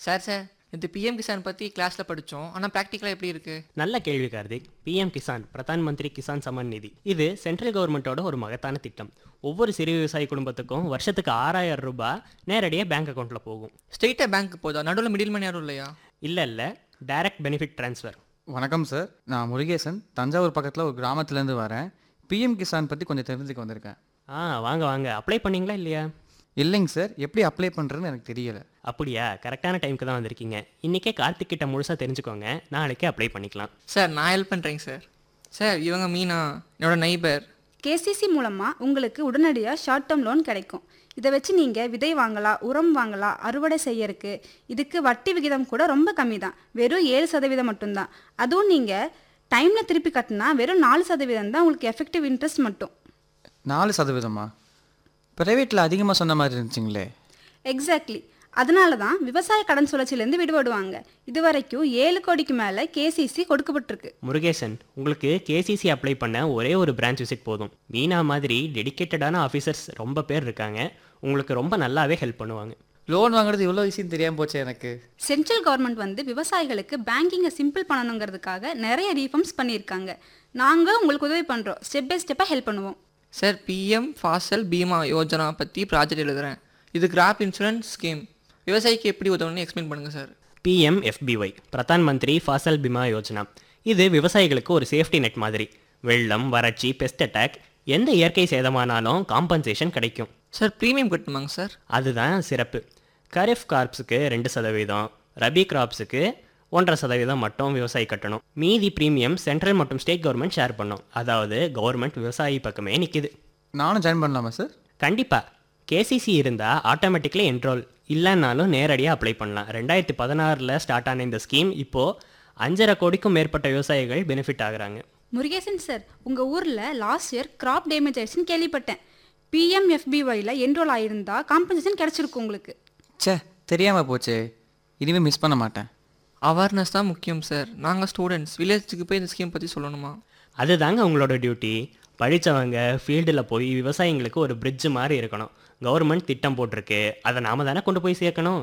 sir sir இந்த P M Kisan பற்றி கிளாஸில் படித்தோம் ஆனால் ப்ராக்டிக்கலாக எப்படி இருக்குது நல்ல கேள்வி கார்த்திக் பிஎம் கிசான் பிரதான் மந்திரி கிசான் சம்மன் நிதி இது சென்ட்ரல் கவர்மெண்ட்டோட ஒரு மகத்தான திட்டம் ஒவ்வொரு சிறு விவசாயி குடும்பத்துக்கும் வருஷத்துக்கு ஆறாயிரம் ரூபாய் நேரடியாக பேங்க் அக்கௌண்ட்டில் போகும் ஸ்ட்ரெயிட்டாக பேங்க் போதா நடுவில் மிடில் மணி யாரும் இல்லையா இல்லை இல்லை டைரக்ட் பெனிஃபிட் ட்ரான்ஸ்ஃபர் வணக்கம் சார் நான் முருகேசன் தஞ்சாவூர் பக்கத்தில் ஒரு கிராமத்துலேருந்து வரேன் பிஎம் கிசான் பற்றி கொஞ்சம் தெரிஞ்சுக்க வந்திருக்கேன் ஆ வாங்க வாங்க அப்ளை பண்ணீங்களா இல்லையா இல்லைங்க சார் எப்படி அப்ளை பண்ணுறதுன்னு எனக்கு தெரியலை அப்படியா கரெக்டான டைமுக்கு தான் வந்திருக்கீங்க இன்றைக்கே கார்த்திக் கிட்ட முழுசாக தெரிஞ்சுக்கோங்க நாளைக்கே அப்ளை பண்ணிக்கலாம் சார் நான் ஹெல்ப் பண்ணுறேங்க சார் சார் இவங்க மீனா என்னோட நைபர் கேசிசி மூலமாக உங்களுக்கு உடனடியாக ஷார்ட் டேர்ம் லோன் கிடைக்கும் இதை வச்சு நீங்கள் விதை வாங்கலாம் உரம் வாங்கலாம் அறுவடை செய்யறதுக்கு இதுக்கு வட்டி விகிதம் கூட ரொம்ப கம்மி தான் வெறும் ஏழு சதவீதம் மட்டும்தான் அதுவும் நீங்கள் டைமில் திருப்பி கட்டினா வெறும் நாலு சதவீதம் தான் உங்களுக்கு எஃபெக்டிவ் இன்ட்ரெஸ்ட் மட்டும் நாலு சதவீதமா ப்ரைவேட்டில் அதிகமாக சொன்ன மாதிரி இருந்துச்சுங்களே எக்ஸாக்ட்லி அதனால தான் விவசாய கடன் சுழற்சியிலேருந்து விடுபடுவாங்க இது வரைக்கும் ஏழு கோடிக்கு மேலே கேசிசி கொடுக்கப்பட்டிருக்கு முருகேசன் உங்களுக்கு கேசிசி அப்ளை பண்ண ஒரே ஒரு பிரான்ச் விசிட் போதும் மீனா மாதிரி டெடிகேட்டடான ஆஃபீஸர்ஸ் ரொம்ப பேர் இருக்காங்க உங்களுக்கு ரொம்ப நல்லாவே ஹெல்ப் பண்ணுவாங்க லோன் வாங்குறது இவ்வளோ ஈஸின்னு தெரியாமல் போச்சு எனக்கு சென்ட்ரல் கவர்மெண்ட் வந்து விவசாயிகளுக்கு பேங்கிங்கை சிம்பிள் பண்ணணுங்கிறதுக்காக நிறைய ரீஃபார்ம்ஸ் பண்ணியிருக்காங்க நாங்களும் உங்களுக்கு உதவி பண்ணுறோம் ஸ்டெப் பை ஸ்டெப்பாக ஹெல்ப் பண்ணுவோம் சார் பிஎம் ஃபாசல் பீமா யோஜனா பற்றி ப்ராஜெக்ட் எழுதுகிறேன் இது கிராப் இன்சூரன்ஸ் ஸ்கீம் விவசாயிக்கு எப்படி உதவுன்னு எக்ஸ்பிளைன் பண்ணுங்கள் sir P M F B Y Pradhan Mantri Fasal பிமா யோஜனா இது விவசாயிகளுக்கு ஒரு சேஃப்டி நெட் மாதிரி வெள்ளம் வறட்சி பெஸ்ட் அட்டாக் எந்த இயற்கை சேதமானாலும் காம்பன்சேஷன் கிடைக்கும் சார் ப்ரீமியம் கட்டுமாங்க சார் அதுதான் சிறப்பு கரிஃப் கார்ப்ஸுக்கு ரெண்டு சதவீதம் ரபி கிராப்ஸுக்கு ஒன்றரை சதவீதம் மட்டும் விவசாயி கட்டணும் மீதி ப்ரீமியம் சென்ட்ரல் மற்றும் ஸ்டேட் கவர்மெண்ட் ஷேர் பண்ணும் அதாவது கவர்மெண்ட் விவசாயி பக்கமே நிற்கிது நானும் ஜாயின் பண்ணலாமா சார் கண்டிப்பாக கேசிசி இருந்தால் ஆட்டோமேட்டிக்லி என்ரோல் இல்லைன்னாலும் நேரடியாக அப்ளை பண்ணலாம் ரெண்டாயிரத்தி பதினாறில் ஸ்டார்ட் ஆன இந்த ஸ்கீம் இப்போது அஞ்சரை கோடிக்கும் மேற்பட்ட விவசாயிகள் பெனிஃபிட் ஆகுறாங்க முருகேசன் சார் உங்கள் ஊரில் லாஸ்ட் இயர் கிராப் டேமேஜ் ஆயிடுச்சுன்னு கேள்விப்பட்டேன் பிஎம்எஃபிஒயில் என்ரோல் ஆயிருந்தா காம்பன்சேஷன் கிடைச்சிருக்கும் உங்களுக்கு ச்சே தெரியாமல் போச்சே இனிமேல் மிஸ் பண்ண மாட்டேன் அவேர்னஸ் தான் முக்கியம் சார் நாங்கள் ஸ்டூடெண்ட்ஸ் வில்லேஜுக்கு போய் இந்த ஸ்கீம் பற்றி சொல்லணுமா அதுதாங்க உங்களோட டியூட்டி படித்தவங்க ஃபீல்டில் போய் விவசாயிங்களுக்கு ஒரு bridge மாதிரி இருக்கணும் கவர்மெண்ட் திட்டம் போட்டிருக்கு அதை நாம தானே கொண்டு போய் சேர்க்கணும்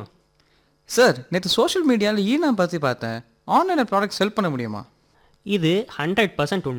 சார் நேற்று சோஷியல் மீடியாவில் ஈனா பற்றி பார்த்தேன் ஆன்லைனில் ப்ராடக்ட் செல் பண்ண முடியுமா இது ஹண்ட்ரட் பர்சன்ட்